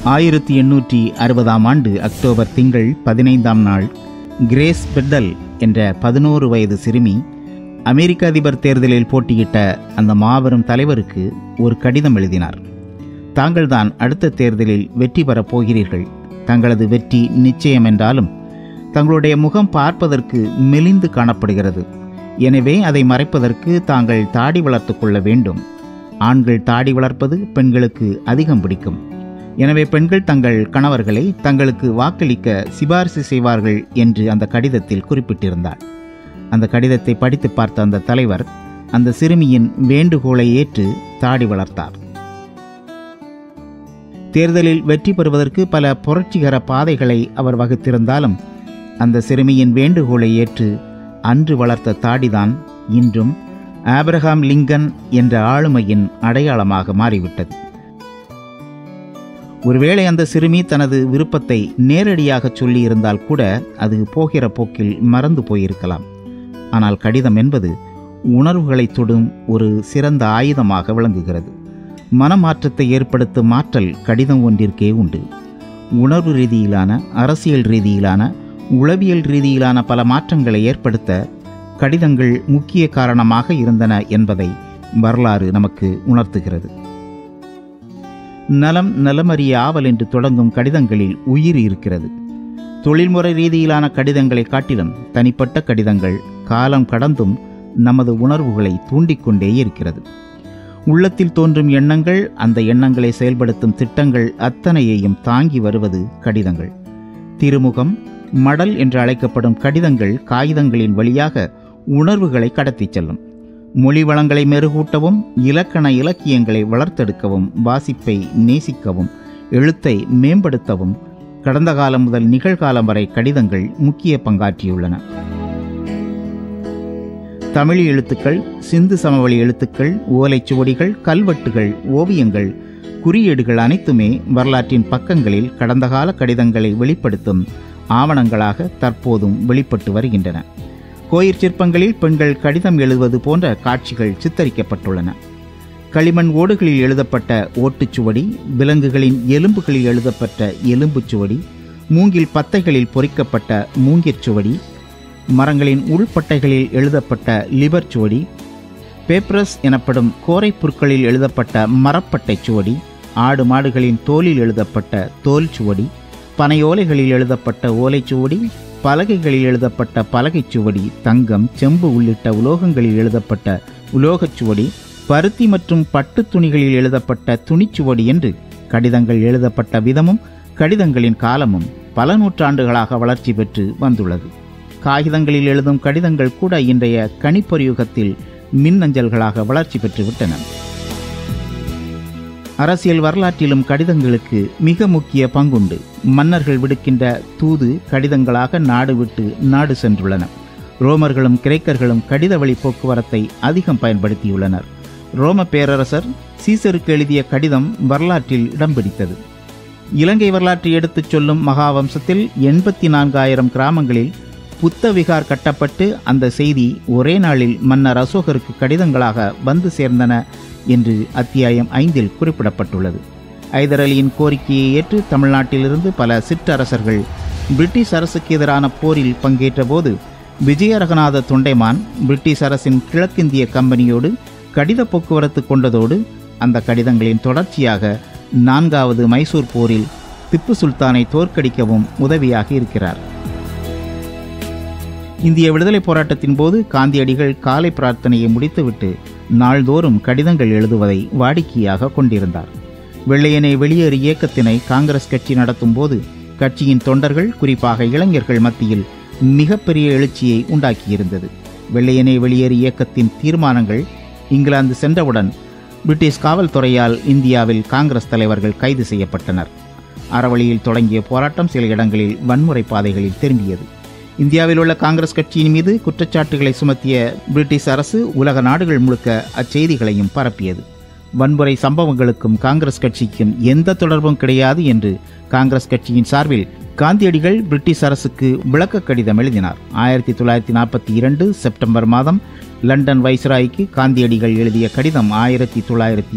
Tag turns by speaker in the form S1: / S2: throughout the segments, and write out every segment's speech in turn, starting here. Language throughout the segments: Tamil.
S1: ஆயிரத்தி எண்ணூற்றி அறுபதாம் ஆண்டு அக்டோபர் திங்கள் பதினைந்தாம் நாள் கிரேஸ் பெட்டல் என்ற பதினோரு வயது சிறுமி அமெரிக்க அதிபர் தேர்தலில் போட்டியிட்ட அந்த மாபெரும் தலைவருக்கு ஒரு கடிதம் எழுதினார் தாங்கள்தான் அடுத்த தேர்தலில் வெற்றி பெறப் போகிறீர்கள் தங்களது வெற்றி நிச்சயம் என்றாலும் தங்களுடைய முகம் பார்ப்பதற்கு மெலிந்து காணப்படுகிறது எனவே அதை மறைப்பதற்கு தாங்கள் தாடி வளர்த்து கொள்ள வேண்டும் ஆண்கள் தாடி வளர்ப்பது பெண்களுக்கு அதிகம் பிடிக்கும் எனவே பெண்கள் தங்கள் கணவர்களை தங்களுக்கு வாக்களிக்க சிபாரிசு செய்வார்கள் என்று அந்த கடிதத்தில் குறிப்பிட்டிருந்தார் அந்த கடிதத்தை படித்து பார்த்த அந்த தலைவர் அந்த சிறுமியின் வேண்டுகோளை ஏற்று தாடி வளர்த்தார் தேர்தலில் வெற்றி பெறுவதற்கு பல புரட்சிகர பாதைகளை அவர் வகுத்திருந்தாலும் அந்த சிறுமியின் வேண்டுகோளை ஏற்று அன்று வளர்த்த தாடிதான் இன்றும் ஆபிரகாம் லிங்கன் என்ற ஆளுமையின் அடையாளமாக மாறிவிட்டது ஒருவேளை அந்த சிறுமி தனது விருப்பத்தை நேரடியாக சொல்லியிருந்தால் கூட அது போகிற போக்கில் மறந்து போயிருக்கலாம் ஆனால் கடிதம் என்பது உணர்வுகளை தொடும் ஒரு சிறந்த ஆயுதமாக விளங்குகிறது மனமாற்றத்தை ஏற்படுத்தும் ஆற்றல் கடிதம் ஒன்றிற்கே உண்டு உணர்வு ரீதியிலான அரசியல் ரீதியிலான உளவியல் ரீதியிலான பல மாற்றங்களை ஏற்படுத்த கடிதங்கள் முக்கிய காரணமாக இருந்தன என்பதை வரலாறு நமக்கு உணர்த்துகிறது நலம் நலமறிய ஆவல் என்று தொடங்கும் கடிதங்களில் உயிர் இருக்கிறது தொழில்முறை ரீதியிலான கடிதங்களை காட்டிலும் தனிப்பட்ட கடிதங்கள் காலம் கடந்தும் நமது உணர்வுகளை தூண்டிக்கொண்டே இருக்கிறது உள்ளத்தில் தோன்றும் எண்ணங்கள் அந்த எண்ணங்களை செயல்படுத்தும் திட்டங்கள் அத்தனையையும் தாங்கி வருவது கடிதங்கள் திருமுகம் மடல் என்று அழைக்கப்படும் கடிதங்கள் காகிதங்களின் வழியாக உணர்வுகளை கடத்திச் செல்லும் மொழி வளங்களை மெருகூட்டவும் இலக்கண இலக்கியங்களை வளர்த்தெடுக்கவும் வாசிப்பை நேசிக்கவும் எழுத்தை மேம்படுத்தவும் கடந்த காலம் முதல் நிகழ்காலம் வரை கடிதங்கள் முக்கிய பங்காற்றியுள்ளன தமிழ் எழுத்துக்கள் சிந்து சமவெளி எழுத்துக்கள் ஓலைச்சுவடிகள் கல்வெட்டுகள் ஓவியங்கள் குறியீடுகள் அனைத்துமே வரலாற்றின் பக்கங்களில் கடந்த கால கடிதங்களை வெளிப்படுத்தும் ஆவணங்களாக தற்போதும் வெளிப்பட்டு வருகின்றன கோயிற் சிற்பங்களில் பெண்கள் கடிதம் எழுதுவது போன்ற காட்சிகள் சித்தரிக்கப்பட்டுள்ளன களிமண் ஓடுகளில் எழுதப்பட்ட ஓட்டுச்சுவடி விலங்குகளின் எலும்புகளில் எழுதப்பட்ட எலும்புச் சுவடி மூங்கில் பத்தைகளில் பொறிக்கப்பட்ட மூங்கிற் சுவடி மரங்களின் உள்பட்டைகளில் எழுதப்பட்ட லிபர் சுவடி பேப்ரஸ் எனப்படும் கோரை புற்களில் எழுதப்பட்ட மரப்பட்டை சுவடி ஆடு மாடுகளின் தோலில் எழுதப்பட்ட தோல் சுவடி பனையோலைகளில் எழுதப்பட்ட ஓலைச்சுவடி பலகைகளில் எழுதப்பட்ட பலகைச் சுவடி தங்கம் செம்பு உள்ளிட்ட உலோகங்களில் எழுதப்பட்ட உலோகச் சுவடி பருத்தி மற்றும் பட்டு துணிகளில் எழுதப்பட்ட துணிச்சுவடி என்று கடிதங்கள் எழுதப்பட்ட விதமும் கடிதங்களின் காலமும் பல நூற்றாண்டுகளாக வளர்ச்சி பெற்று வந்துள்ளது காகிதங்களில் எழுதும் கடிதங்கள் கூட இன்றைய கணிப்பொறி யுகத்தில் மின்னஞ்சல்களாக வளர்ச்சி பெற்றுவிட்டன அரசியல் வரலாற்றிலும் கடிதங்களுக்கு மிக முக்கிய பங்குண்டு மன்னர்கள் விடுக்கின்ற தூது கடிதங்களாக நாடு விட்டு நாடு சென்றுள்ளன ரோமர்களும் கிரேக்கர்களும் கடித வழி போக்குவரத்தை அதிகம் பயன்படுத்தியுள்ளனர் ரோம பேரரசர் சீசருக்கு எழுதிய கடிதம் வரலாற்றில் இடம் பிடித்தது இலங்கை வரலாற்றை எடுத்துச் சொல்லும் மகாவம்சத்தில் எண்பத்தி நான்காயிரம் கிராமங்களில் புத்த விகார் கட்டப்பட்டு அந்த செய்தி ஒரே நாளில் மன்னர் அசோகருக்கு கடிதங்களாக வந்து சேர்ந்தன என்று அத்தியாயம் ஐந்தில் குறிப்பிடப்பட்டுள்ளது ஐதர் அலியின் கோரிக்கையை ஏற்று தமிழ்நாட்டிலிருந்து பல சிற்றரசர்கள் பிரிட்டிஷ் அரசுக்கு எதிரான போரில் பங்கேற்றபோது விஜயரகநாத தொண்டைமான் பிரிட்டிஷ் அரசின் கிழக்கிந்திய கம்பெனியோடு கடித போக்குவரத்து கொண்டதோடு அந்த கடிதங்களின் தொடர்ச்சியாக நான்காவது மைசூர் போரில் திப்பு சுல்தானை தோற்கடிக்கவும் உதவியாக இருக்கிறார் இந்திய விடுதலை போராட்டத்தின் போது காந்தியடிகள் காலை பிரார்த்தனையை முடித்துவிட்டு நாள்தோறும் கடிதங்கள் எழுதுவதை வாடிக்கையாக கொண்டிருந்தார் வெள்ளையனை வெளியேறு இயக்கத்தினை காங்கிரஸ் கட்சி நடத்தும் போது கட்சியின் தொண்டர்கள் குறிப்பாக இளைஞர்கள் மத்தியில் மிகப்பெரிய எழுச்சியை உண்டாக்கியிருந்தது வெள்ளையனை வெளியேறு இயக்கத்தின் தீர்மானங்கள் இங்கிலாந்து சென்றவுடன் பிரிட்டிஷ் காவல்துறையால் இந்தியாவில் காங்கிரஸ் தலைவர்கள் கைது செய்யப்பட்டனர் அறவழியில் தொடங்கிய போராட்டம் சில இடங்களில் வன்முறை பாதைகளில் திரும்பியது இந்தியாவில் உள்ள காங்கிரஸ் கட்சியின் மீது குற்றச்சாட்டுகளை சுமத்திய பிரிட்டிஷ் அரசு உலக நாடுகள் முழுக்க அச்செய்திகளையும் பரப்பியது வன்முறை சம்பவங்களுக்கும் காங்கிரஸ் கட்சிக்கும் எந்த தொடர்பும் கிடையாது என்று காங்கிரஸ் கட்சியின் சார்பில் காந்தியடிகள் பிரிட்டிஷ் அரசுக்கு விளக்க கடிதம் எழுதினார் ஆயிரத்தி தொள்ளாயிரத்தி நாற்பத்தி இரண்டு செப்டம்பர் மாதம் லண்டன் வைஸ்ராய்க்கு காந்தியடிகள் எழுதிய கடிதம் ஆயிரத்தி தொள்ளாயிரத்தி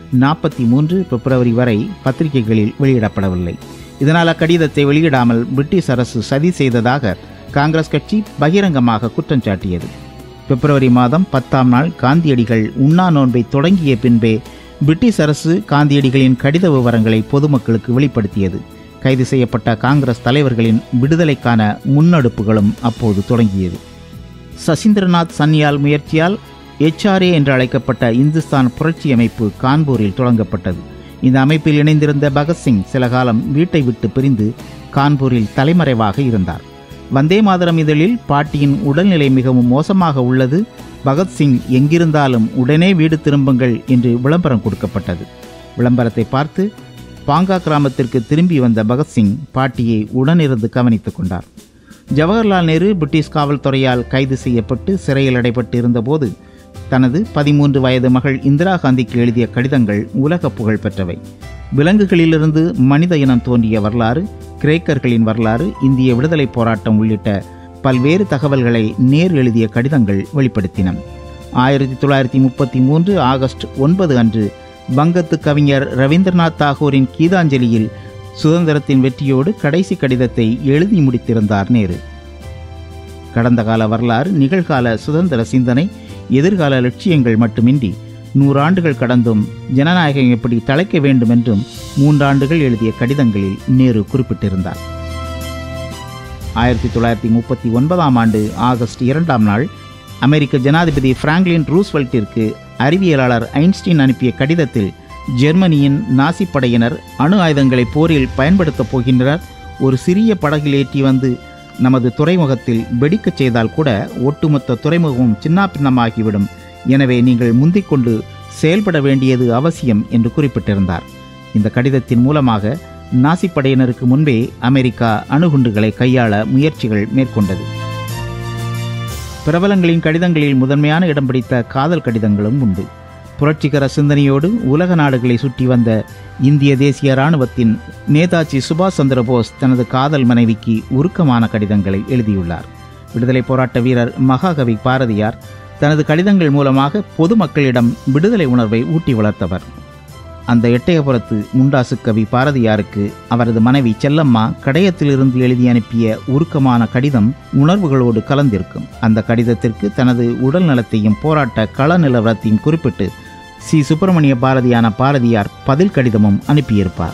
S1: நாற்பத்தி மூன்று பிப்ரவரி வரை பத்திரிகைகளில் வெளியிடப்படவில்லை இதனால் அக்கடிதத்தை வெளியிடாமல் பிரிட்டிஷ் அரசு சதி செய்ததாக காங்கிரஸ் கட்சி பகிரங்கமாக குற்றம் சாட்டியது பிப்ரவரி மாதம் பத்தாம் நாள் காந்தியடிகள் உண்ணா நோன்பை தொடங்கிய பின்பே பிரிட்டிஷ் அரசு காந்தியடிகளின் கடித விவரங்களை பொதுமக்களுக்கு வெளிப்படுத்தியது கைது செய்யப்பட்ட காங்கிரஸ் தலைவர்களின் விடுதலைக்கான முன்னெடுப்புகளும் அப்போது தொடங்கியது சசீந்திரநாத் சன்யால் முயற்சியால் எச்ஆர்ஏ என்று அழைக்கப்பட்ட இந்துஸ்தான் புரட்சி அமைப்பு கான்பூரில் தொடங்கப்பட்டது இந்த அமைப்பில் இணைந்திருந்த பகத்சிங் சில காலம் வீட்டை விட்டு பிரிந்து கான்பூரில் தலைமறைவாக இருந்தார் வந்தே மாதரம் இதழில் பாட்டியின் உடல்நிலை மிகவும் மோசமாக உள்ளது பகத்சிங் எங்கிருந்தாலும் உடனே வீடு திரும்புங்கள் என்று விளம்பரம் கொடுக்கப்பட்டது விளம்பரத்தை பார்த்து பாங்கா கிராமத்திற்கு திரும்பி வந்த பகத்சிங் பாட்டியை உடனிருந்து கவனித்துக் கொண்டார் ஜவஹர்லால் நேரு பிரிட்டிஷ் காவல்துறையால் கைது செய்யப்பட்டு சிறையில் அடைபட்டு இருந்தபோது தனது பதிமூன்று வயது மகள் இந்திரா காந்திக்கு எழுதிய கடிதங்கள் உலக புகழ் பெற்றவை விலங்குகளிலிருந்து மனித இனம் தோன்றிய வரலாறு கிரேக்கர்களின் வரலாறு இந்திய விடுதலை போராட்டம் உள்ளிட்ட பல்வேறு தகவல்களை நேர் எழுதிய கடிதங்கள் வெளிப்படுத்தின ஆயிரத்தி தொள்ளாயிரத்தி முப்பத்தி மூன்று ஆகஸ்ட் ஒன்பது அன்று வங்கத்து கவிஞர் ரவீந்திரநாத் தாகூரின் கீதாஞ்சலியில் சுதந்திரத்தின் வெற்றியோடு கடைசி கடிதத்தை எழுதி முடித்திருந்தார் நேரு கடந்த கால வரலாறு நிகழ்கால சுதந்திர சிந்தனை எதிர்கால லட்சியங்கள் மட்டுமின்றி நூறாண்டுகள் கடந்தும் ஜனநாயகம் எப்படி தழைக்க வேண்டும் என்றும் மூன்றாண்டுகள் எழுதிய கடிதங்களில் நேரு குறிப்பிட்டிருந்தார் ஆயிரத்தி தொள்ளாயிரத்தி முப்பத்தி ஒன்பதாம் ஆண்டு ஆகஸ்ட் இரண்டாம் நாள் அமெரிக்க ஜனாதிபதி பிராங்க்லின் ரூஸ்வெல்ட்டிற்கு அறிவியலாளர் ஐன்ஸ்டீன் அனுப்பிய கடிதத்தில் ஜெர்மனியின் நாசி படையினர் அணு ஆயுதங்களை போரில் பயன்படுத்தப் போகின்றனர் ஒரு சிறிய படகில் ஏற்றி வந்து நமது துறைமுகத்தில் வெடிக்கச் செய்தால் கூட ஒட்டுமொத்த துறைமுகமும் சின்னாபின்னமாகிவிடும் எனவே நீங்கள் முந்திக் கொண்டு செயல்பட வேண்டியது அவசியம் என்று குறிப்பிட்டிருந்தார் இந்த கடிதத்தின் மூலமாக நாசி படையினருக்கு முன்பே அமெரிக்கா அணுகுண்டுகளை கையாள முயற்சிகள் மேற்கொண்டது பிரபலங்களின் கடிதங்களில் முதன்மையான இடம் பிடித்த காதல் கடிதங்களும் உண்டு புரட்சிகர சிந்தனையோடு உலக நாடுகளை சுற்றி வந்த இந்திய தேசிய இராணுவத்தின் நேதாஜி சுபாஷ் சந்திர போஸ் தனது காதல் மனைவிக்கு உருக்கமான கடிதங்களை எழுதியுள்ளார் விடுதலை போராட்ட வீரர் மகாகவி பாரதியார் தனது கடிதங்கள் மூலமாக பொதுமக்களிடம் விடுதலை உணர்வை ஊட்டி வளர்த்தவர் அந்த எட்டயபுரத்து முண்டாசு கவி பாரதியாருக்கு அவரது மனைவி செல்லம்மா கடையத்திலிருந்து எழுதி அனுப்பிய உருக்கமான கடிதம் உணர்வுகளோடு கலந்திருக்கும் அந்த கடிதத்திற்கு தனது உடல் நலத்தையும் போராட்ட கள நிலவரத்தையும் குறிப்பிட்டு சி சுப்பிரமணிய பாரதியான பாரதியார் பதில் கடிதமும் அனுப்பியிருப்பார்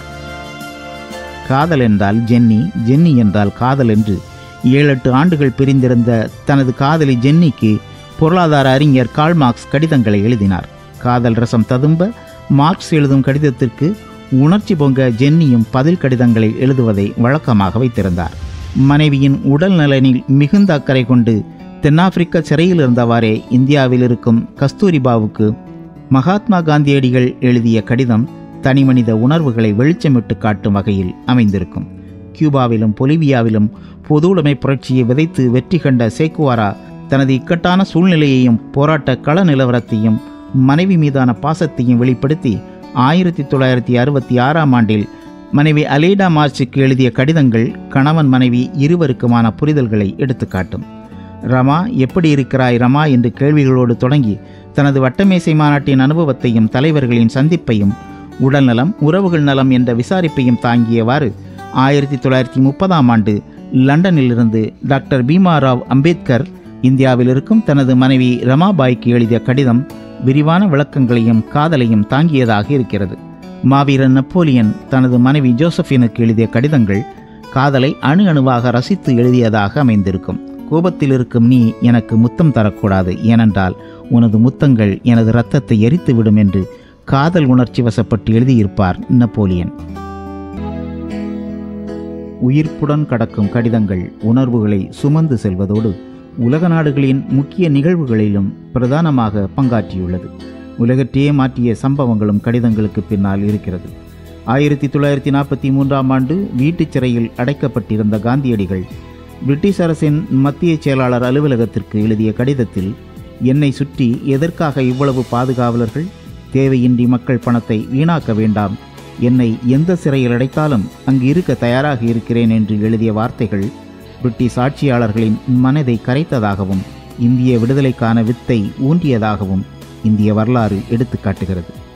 S1: காதல் என்றால் ஜென்னி ஜென்னி என்றால் காதல் என்று ஏழு எட்டு ஆண்டுகள் பிரிந்திருந்த தனது காதலி ஜென்னிக்கு பொருளாதார அறிஞர் கால்மார்க்ஸ் கடிதங்களை எழுதினார் காதல் ரசம் ததும்ப மார்க்ஸ் எழுதும் கடிதத்திற்கு உணர்ச்சி பொங்க ஜென்னியும் பதில் கடிதங்களை எழுதுவதை வழக்கமாக வைத்திருந்தார் மனைவியின் உடல் நலனில் மிகுந்த அக்கறை கொண்டு தென்னாப்பிரிக்க சிறையில் இருந்தவாறே இந்தியாவில் இருக்கும் கஸ்தூரிபாவுக்கு மகாத்மா காந்தியடிகள் எழுதிய கடிதம் தனிமனித உணர்வுகளை வெளிச்சமிட்டு காட்டும் வகையில் அமைந்திருக்கும் கியூபாவிலும் பொலிவியாவிலும் பொதுவுடைமை புரட்சியை விதைத்து வெற்றி கண்ட சேக்குவாரா தனது இக்கட்டான சூழ்நிலையையும் போராட்ட கள நிலவரத்தையும் மனைவி மீதான பாசத்தையும் வெளிப்படுத்தி ஆயிரத்தி தொள்ளாயிரத்தி அறுபத்தி ஆறாம் ஆண்டில் மனைவி அலேடா மார்ச்சுக்கு எழுதிய கடிதங்கள் கணவன் மனைவி இருவருக்குமான புரிதல்களை எடுத்துக்காட்டும் ரமா எப்படி இருக்கிறாய் ரமா என்று கேள்விகளோடு தொடங்கி தனது வட்டமேசை மாநாட்டின் அனுபவத்தையும் தலைவர்களின் சந்திப்பையும் உடல்நலம் உறவுகள் நலம் என்ற விசாரிப்பையும் தாங்கியவாறு ஆயிரத்தி தொள்ளாயிரத்தி முப்பதாம் ஆண்டு லண்டனிலிருந்து டாக்டர் பீமாராவ் அம்பேத்கர் இந்தியாவில் இருக்கும் தனது மனைவி ரமாபாய்க்கு எழுதிய கடிதம் விரிவான விளக்கங்களையும் காதலையும் தாங்கியதாக இருக்கிறது மாவீரன் நப்போலியன் தனது மனைவி ஜோசபினுக்கு எழுதிய கடிதங்கள் காதலை அணு அணுவாக ரசித்து எழுதியதாக அமைந்திருக்கும் கோபத்தில் இருக்கும் நீ எனக்கு முத்தம் தரக்கூடாது ஏனென்றால் உனது முத்தங்கள் எனது இரத்தத்தை எரித்துவிடும் என்று காதல் உணர்ச்சி வசப்பட்டு எழுதியிருப்பார் நப்போலியன் உயிர்ப்புடன் கடக்கும் கடிதங்கள் உணர்வுகளை சுமந்து செல்வதோடு உலக நாடுகளின் முக்கிய நிகழ்வுகளிலும் பிரதானமாக பங்காற்றியுள்ளது உலகத்தையே மாற்றிய சம்பவங்களும் கடிதங்களுக்கு பின்னால் இருக்கிறது ஆயிரத்தி தொள்ளாயிரத்தி நாற்பத்தி மூன்றாம் ஆண்டு வீட்டுச் சிறையில் அடைக்கப்பட்டிருந்த காந்தியடிகள் பிரிட்டிஷ் அரசின் மத்திய செயலாளர் அலுவலகத்திற்கு எழுதிய கடிதத்தில் என்னை சுற்றி எதற்காக இவ்வளவு பாதுகாவலர்கள் தேவையின்றி மக்கள் பணத்தை வீணாக்க வேண்டாம் என்னை எந்த சிறையில் அடைத்தாலும் அங்கு இருக்க தயாராக இருக்கிறேன் என்று எழுதிய வார்த்தைகள் பிரிட்டிஷ் ஆட்சியாளர்களின் மனதை கரைத்ததாகவும் இந்திய விடுதலைக்கான வித்தை ஊன்றியதாகவும் இந்திய வரலாறு எடுத்துக்காட்டுகிறது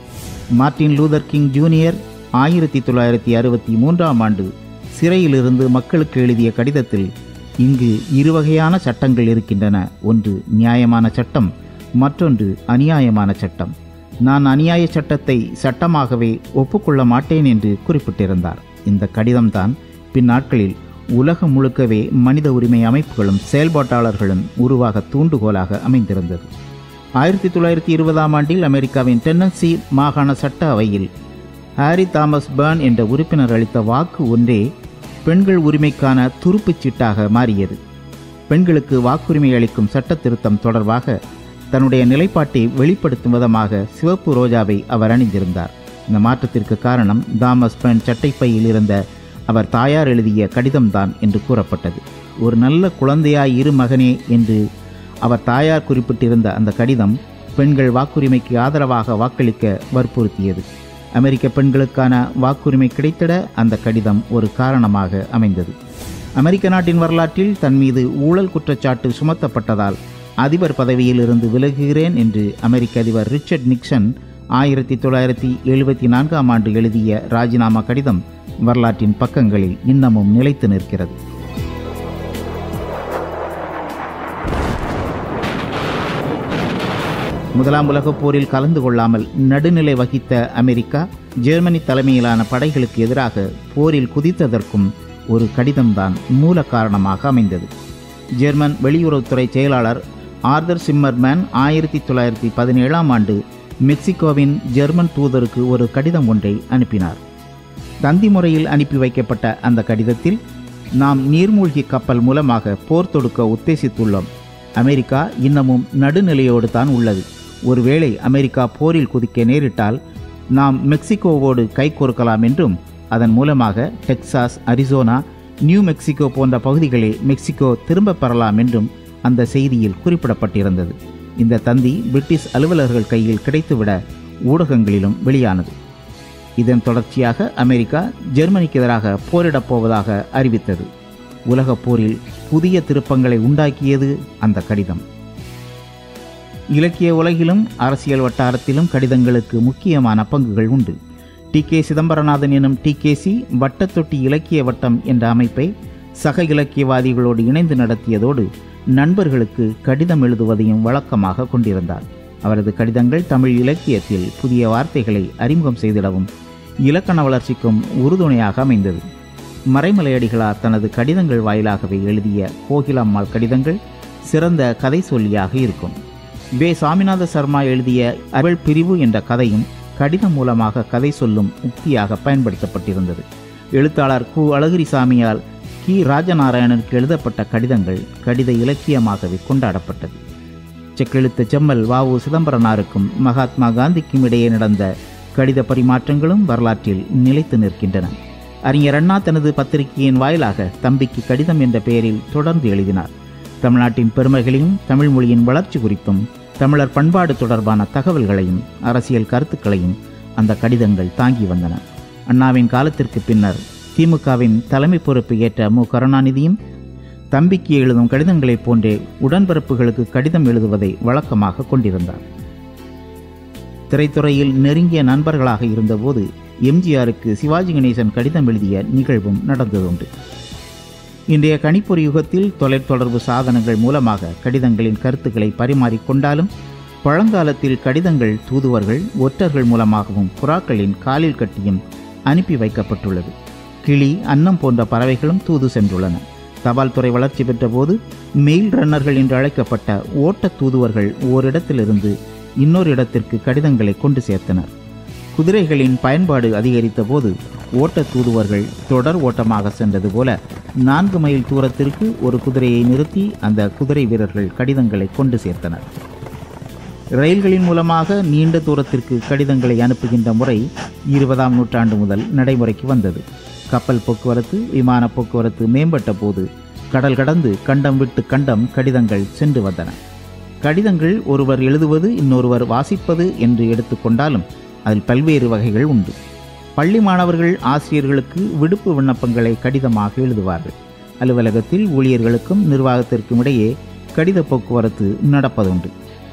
S1: மார்ட்டின் லூதர் கிங் ஜூனியர் ஆயிரத்தி தொள்ளாயிரத்தி அறுபத்தி மூன்றாம் ஆண்டு சிறையிலிருந்து மக்களுக்கு எழுதிய கடிதத்தில் இங்கு இருவகையான சட்டங்கள் இருக்கின்றன ஒன்று நியாயமான சட்டம் மற்றொன்று அநியாயமான சட்டம் நான் அநியாய சட்டத்தை சட்டமாகவே ஒப்புக்கொள்ள மாட்டேன் என்று குறிப்பிட்டிருந்தார் இந்த கடிதம்தான் பின்னாட்களில் உலகம் முழுக்கவே மனித உரிமை அமைப்புகளும் செயல்பாட்டாளர்களும் உருவாக தூண்டுகோலாக அமைந்திருந்தது ஆயிரத்தி தொள்ளாயிரத்தி இருபதாம் ஆண்டில் அமெரிக்காவின் டென்னசி மாகாண சட்ட அவையில் ஹாரி தாமஸ் பேர்ன் என்ற உறுப்பினர் அளித்த வாக்கு ஒன்றே பெண்கள் உரிமைக்கான துருப்புச் சீட்டாக மாறியது பெண்களுக்கு வாக்குரிமை அளிக்கும் சட்ட திருத்தம் தொடர்பாக தன்னுடைய நிலைப்பாட்டை வெளிப்படுத்தும் விதமாக சிவப்பு ரோஜாவை அவர் அணிந்திருந்தார் இந்த மாற்றத்திற்கு காரணம் தாமஸ் பென் சட்டைப்பையில் இருந்த அவர் தாயார் எழுதிய கடிதம்தான் என்று கூறப்பட்டது ஒரு நல்ல குழந்தையாய் இரு மகனே என்று அவர் தாயார் குறிப்பிட்டிருந்த அந்த கடிதம் பெண்கள் வாக்குரிமைக்கு ஆதரவாக வாக்களிக்க வற்புறுத்தியது அமெரிக்க பெண்களுக்கான வாக்குரிமை கிடைத்திட அந்த கடிதம் ஒரு காரணமாக அமைந்தது அமெரிக்க நாட்டின் வரலாற்றில் தன் மீது ஊழல் குற்றச்சாட்டு சுமத்தப்பட்டதால் அதிபர் பதவியிலிருந்து விலகுகிறேன் என்று அமெரிக்க அதிபர் ரிச்சர்ட் நிக்சன் ஆயிரத்தி தொள்ளாயிரத்தி எழுபத்தி நான்காம் ஆண்டு எழுதிய ராஜினாமா கடிதம் வரலாற்றின் பக்கங்களில் இன்னமும் நிலைத்து நிற்கிறது முதலாம் உலகப் போரில் கலந்து கொள்ளாமல் நடுநிலை வகித்த அமெரிக்கா ஜெர்மனி தலைமையிலான படைகளுக்கு எதிராக போரில் குதித்ததற்கும் ஒரு கடிதம்தான் மூல காரணமாக அமைந்தது ஜெர்மன் வெளியுறவுத்துறை செயலாளர் ஆர்தர் சிம்மர்மேன் ஆயிரத்தி தொள்ளாயிரத்தி பதினேழாம் ஆண்டு மெக்சிகோவின் ஜெர்மன் தூதருக்கு ஒரு கடிதம் ஒன்றை அனுப்பினார் தந்தி முறையில் அனுப்பி வைக்கப்பட்ட அந்த கடிதத்தில் நாம் நீர்மூழ்கி கப்பல் மூலமாக போர் தொடுக்க உத்தேசித்துள்ளோம் அமெரிக்கா இன்னமும் நடுநிலையோடு தான் உள்ளது ஒருவேளை அமெரிக்கா போரில் குதிக்க நேரிட்டால் நாம் மெக்சிகோவோடு கைகோர்க்கலாம் என்றும் அதன் மூலமாக டெக்சாஸ் அரிசோனா நியூ மெக்சிகோ போன்ற பகுதிகளை மெக்சிகோ திரும்பப் பெறலாம் என்றும் அந்த செய்தியில் குறிப்பிடப்பட்டிருந்தது இந்த தந்தி பிரிட்டிஷ் அலுவலர்கள் கையில் கிடைத்துவிட ஊடகங்களிலும் வெளியானது இதன் தொடர்ச்சியாக அமெரிக்கா ஜெர்மனிக்கு எதிராக போரிடப் போவதாக அறிவித்தது உலகப் போரில் புதிய திருப்பங்களை உண்டாக்கியது அந்த கடிதம் இலக்கிய உலகிலும் அரசியல் வட்டாரத்திலும் கடிதங்களுக்கு முக்கியமான பங்குகள் உண்டு டி கே சிதம்பரநாதன் எனும் டி கே சி வட்டத்தொட்டி இலக்கிய வட்டம் என்ற அமைப்பை சக இலக்கியவாதிகளோடு இணைந்து நடத்தியதோடு நண்பர்களுக்கு கடிதம் எழுதுவதையும் வழக்கமாக கொண்டிருந்தார் அவரது கடிதங்கள் தமிழ் இலக்கியத்தில் புதிய வார்த்தைகளை அறிமுகம் செய்திடவும் இலக்கண வளர்ச்சிக்கும் உறுதுணையாக அமைந்தது மறைமலையடிகளார் தனது கடிதங்கள் வாயிலாகவே எழுதிய கோகிலம்மாள் கடிதங்கள் சிறந்த கதை சொல்லியாக இருக்கும் வே சாமிநாத சர்மா எழுதிய அவள் பிரிவு என்ற கதையும் கடிதம் மூலமாக கதை சொல்லும் உக்தியாக பயன்படுத்தப்பட்டிருந்தது எழுத்தாளர் கு அழகிரிசாமியால் கி ராஜநாராயணனுக்கு எழுதப்பட்ட கடிதங்கள் கடித இலக்கியமாகவே கொண்டாடப்பட்டது செக்கெழுத்த செம்மல் வ உ சிதம்பரனாருக்கும் மகாத்மா காந்திக்கும் இடையே நடந்த கடித பரிமாற்றங்களும் வரலாற்றில் நிலைத்து நிற்கின்றன அறிஞர் அண்ணா தனது பத்திரிகையின் வாயிலாக தம்பிக்கு கடிதம் என்ற பெயரில் தொடர்ந்து எழுதினார் தமிழ்நாட்டின் பெருமைகளையும் தமிழ் மொழியின் வளர்ச்சி குறித்தும் தமிழர் பண்பாடு தொடர்பான தகவல்களையும் அரசியல் கருத்துக்களையும் அந்த கடிதங்கள் தாங்கி வந்தன அண்ணாவின் காலத்திற்கு பின்னர் திமுகவின் தலைமை பொறுப்பு ஏற்ற மு கருணாநிதியும் தம்பிக்கு எழுதும் கடிதங்களைப் போன்றே உடன்பிறப்புகளுக்கு கடிதம் எழுதுவதை வழக்கமாக கொண்டிருந்தார் திரைத்துறையில் நெருங்கிய நண்பர்களாக இருந்தபோது எம்ஜிஆருக்கு சிவாஜி கணேசன் கடிதம் எழுதிய நிகழ்வும் நடந்ததுண்டு இன்றைய கணிப்பொறி யுகத்தில் தொலைத்தொடர்பு சாதனங்கள் மூலமாக கடிதங்களின் கருத்துக்களை பரிமாறிக்கொண்டாலும் பழங்காலத்தில் கடிதங்கள் தூதுவர்கள் ஒற்றர்கள் மூலமாகவும் புறாக்களின் காலில் கட்டியும் அனுப்பி வைக்கப்பட்டுள்ளது கிளி அன்னம் போன்ற பறவைகளும் தூது சென்றுள்ளன தபால் துறை வளர்ச்சி பெற்றபோது மெயில் ரன்னர்கள் என்று அழைக்கப்பட்ட ஓட்ட தூதுவர்கள் ஓரிடத்திலிருந்து இன்னொரு இடத்திற்கு கடிதங்களை கொண்டு சேர்த்தனர் குதிரைகளின் பயன்பாடு அதிகரித்த போது ஓட்ட தூதுவர்கள் தொடர் ஓட்டமாக சென்றது போல நான்கு மைல் தூரத்திற்கு ஒரு குதிரையை நிறுத்தி அந்த குதிரை வீரர்கள் கடிதங்களை கொண்டு சேர்த்தனர் ரயில்களின் மூலமாக நீண்ட தூரத்திற்கு கடிதங்களை அனுப்புகின்ற முறை இருபதாம் நூற்றாண்டு முதல் நடைமுறைக்கு வந்தது கப்பல் போக்குவரத்து விமான போக்குவரத்து மேம்பட்ட போது கடல் கடந்து கண்டம் விட்டு கண்டம் கடிதங்கள் சென்று வந்தன கடிதங்கள் ஒருவர் எழுதுவது இன்னொருவர் வாசிப்பது என்று எடுத்துக்கொண்டாலும் அதில் பல்வேறு வகைகள் உண்டு பள்ளி மாணவர்கள் ஆசிரியர்களுக்கு விடுப்பு விண்ணப்பங்களை கடிதமாக எழுதுவார்கள் அலுவலகத்தில் ஊழியர்களுக்கும் நிர்வாகத்திற்கும் இடையே கடித போக்குவரத்து நடப்பதுண்டு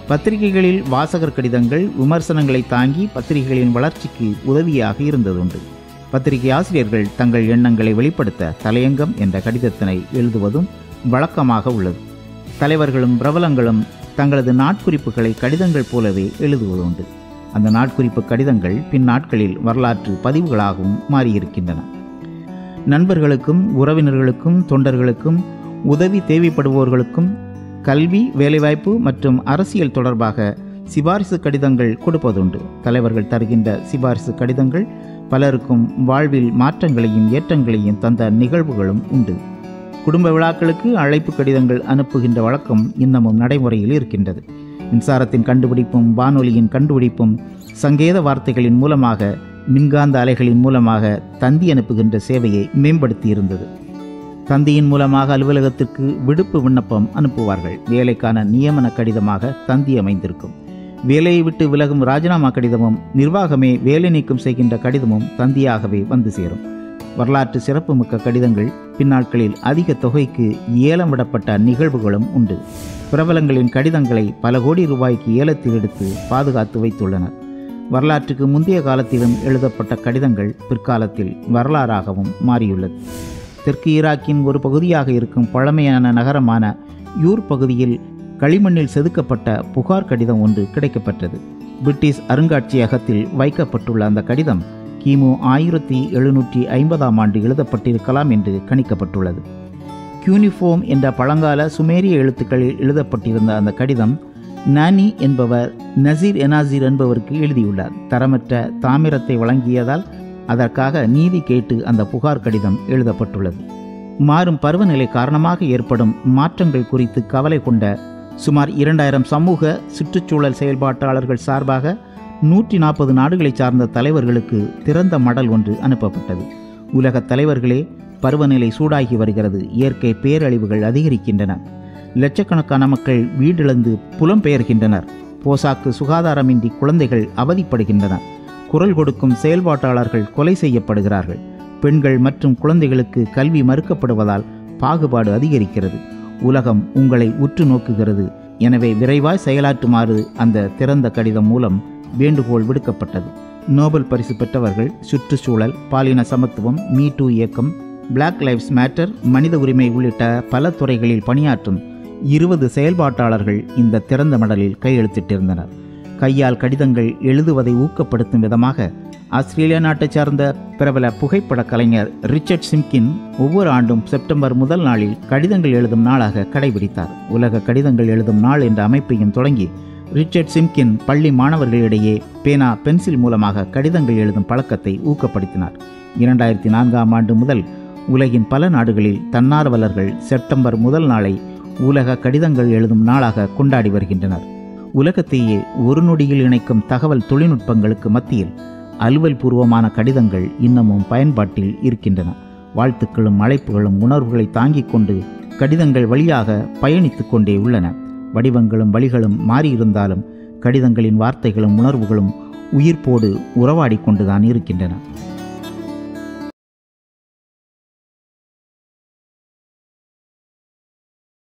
S1: பத்திரிகைகளில் வாசகர் கடிதங்கள் விமர்சனங்களை தாங்கி பத்திரிகைகளின் வளர்ச்சிக்கு உதவியாக இருந்ததுண்டு பத்திரிகை ஆசிரியர்கள் தங்கள் எண்ணங்களை வெளிப்படுத்த தலையங்கம் என்ற கடிதத்தினை எழுதுவதும் வழக்கமாக உள்ளது தலைவர்களும் பிரபலங்களும் தங்களது நாட்குறிப்புகளை கடிதங்கள் போலவே எழுதுவதுண்டு அந்த நாட்குறிப்பு கடிதங்கள் பின் நாட்களில் வரலாற்று பதிவுகளாகவும் மாறியிருக்கின்றன நண்பர்களுக்கும் உறவினர்களுக்கும் தொண்டர்களுக்கும் உதவி தேவைப்படுவோர்களுக்கும் கல்வி வேலைவாய்ப்பு மற்றும் அரசியல் தொடர்பாக சிபாரிசு கடிதங்கள் கொடுப்பதுண்டு தலைவர்கள் தருகின்ற சிபாரிசு கடிதங்கள் பலருக்கும் வாழ்வில் மாற்றங்களையும் ஏற்றங்களையும் தந்த நிகழ்வுகளும் உண்டு குடும்ப விழாக்களுக்கு அழைப்பு கடிதங்கள் அனுப்புகின்ற வழக்கம் இன்னமும் நடைமுறையில் இருக்கின்றது மின்சாரத்தின் கண்டுபிடிப்பும் வானொலியின் கண்டுபிடிப்பும் சங்கேத வார்த்தைகளின் மூலமாக மின்காந்த அலைகளின் மூலமாக தந்தி அனுப்புகின்ற சேவையை மேம்படுத்தி இருந்தது தந்தியின் மூலமாக அலுவலகத்திற்கு விடுப்பு விண்ணப்பம் அனுப்புவார்கள் வேலைக்கான நியமன கடிதமாக தந்தி அமைந்திருக்கும் வேலையை விட்டு விலகும் ராஜினாமா கடிதமும் நிர்வாகமே வேலை நீக்கம் செய்கின்ற கடிதமும் தந்தியாகவே வந்து சேரும் வரலாற்று சிறப்புமிக்க கடிதங்கள் பின்னாட்களில் அதிக தொகைக்கு ஏலம் விடப்பட்ட நிகழ்வுகளும் உண்டு பிரபலங்களின் கடிதங்களை பல கோடி ரூபாய்க்கு ஏலத்தில் எடுத்து பாதுகாத்து வைத்துள்ளனர் வரலாற்றுக்கு முந்தைய காலத்திலும் எழுதப்பட்ட கடிதங்கள் பிற்காலத்தில் வரலாறாகவும் மாறியுள்ளது தெற்கு ஈராக்கின் ஒரு பகுதியாக இருக்கும் பழமையான நகரமான யூர் பகுதியில் களிமண்ணில் செதுக்கப்பட்ட புகார் கடிதம் ஒன்று கிடைக்கப்பெற்றது பிரிட்டிஷ் அருங்காட்சியகத்தில் வைக்கப்பட்டுள்ள அந்த கடிதம் கிமு ஆயிரத்தி எழுநூற்றி ஐம்பதாம் ஆண்டு எழுதப்பட்டிருக்கலாம் என்று கணிக்கப்பட்டுள்ளது கியூனிஃபோம் என்ற பழங்கால சுமேரிய எழுத்துக்களில் எழுதப்பட்டிருந்த அந்த கடிதம் நானி என்பவர் நசீர் எனாசீர் என்பவருக்கு எழுதியுள்ளார் தரமற்ற தாமிரத்தை வழங்கியதால் அதற்காக நீதி கேட்டு அந்த புகார் கடிதம் எழுதப்பட்டுள்ளது மாறும் பருவநிலை காரணமாக ஏற்படும் மாற்றங்கள் குறித்து கவலை கொண்ட சுமார் இரண்டாயிரம் சமூக சுற்றுச்சூழல் செயல்பாட்டாளர்கள் சார்பாக நூற்றி நாற்பது நாடுகளை சார்ந்த தலைவர்களுக்கு திறந்த மடல் ஒன்று அனுப்பப்பட்டது உலக தலைவர்களே பருவநிலை சூடாகி வருகிறது இயற்கை பேரழிவுகள் அதிகரிக்கின்றன லட்சக்கணக்கான மக்கள் வீடிழந்து புலம்பெயர்கின்றனர் போசாக்கு சுகாதாரமின்றி குழந்தைகள் அவதிப்படுகின்றன குரல் கொடுக்கும் செயல்பாட்டாளர்கள் கொலை செய்யப்படுகிறார்கள் பெண்கள் மற்றும் குழந்தைகளுக்கு கல்வி மறுக்கப்படுவதால் பாகுபாடு அதிகரிக்கிறது உலகம் உங்களை உற்று நோக்குகிறது எனவே விரைவாய் செயலாற்றுமாறு அந்த திறந்த கடிதம் மூலம் வேண்டுகோள் விடுக்கப்பட்டது நோபல் பரிசு பெற்றவர்கள் சுற்றுச்சூழல் பாலின சமத்துவம் மீ டூ இயக்கம் பிளாக் லைவ்ஸ் மேட்டர் மனித உரிமை உள்ளிட்ட பல துறைகளில் பணியாற்றும் இருபது செயல்பாட்டாளர்கள் இந்த திறந்த மடலில் கையெழுத்திட்டிருந்தனர் கையால் கடிதங்கள் எழுதுவதை ஊக்கப்படுத்தும் விதமாக ஆஸ்திரேலியா நாட்டைச் சார்ந்த பிரபல புகைப்பட கலைஞர் ரிச்சர்ட் சிம்கின் ஒவ்வொரு ஆண்டும் செப்டம்பர் முதல் நாளில் கடிதங்கள் எழுதும் நாளாக கடைபிடித்தார் உலக கடிதங்கள் எழுதும் நாள் என்ற அமைப்பையும் தொடங்கி ரிச்சர்ட் சிம்கின் பள்ளி மாணவர்களிடையே பேனா பென்சில் மூலமாக கடிதங்கள் எழுதும் பழக்கத்தை ஊக்கப்படுத்தினார் இரண்டாயிரத்தி நான்காம் ஆண்டு முதல் உலகின் பல நாடுகளில் தன்னார்வலர்கள் செப்டம்பர் முதல் நாளை உலக கடிதங்கள் எழுதும் நாளாக கொண்டாடி வருகின்றனர் உலகத்தையே ஒரு நொடியில் இணைக்கும் தகவல் தொழில்நுட்பங்களுக்கு மத்தியில் அலுவல் பூர்வமான கடிதங்கள் இன்னமும் பயன்பாட்டில் இருக்கின்றன வாழ்த்துக்களும் அழைப்புகளும் உணர்வுகளை தாங்கிக் கொண்டு கடிதங்கள் வழியாக பயணித்துக் கொண்டே உள்ளன வடிவங்களும் வழிகளும் மாறியிருந்தாலும் கடிதங்களின் வார்த்தைகளும் உணர்வுகளும் உயிர்ப்போடு உறவாடி கொண்டுதான் இருக்கின்றன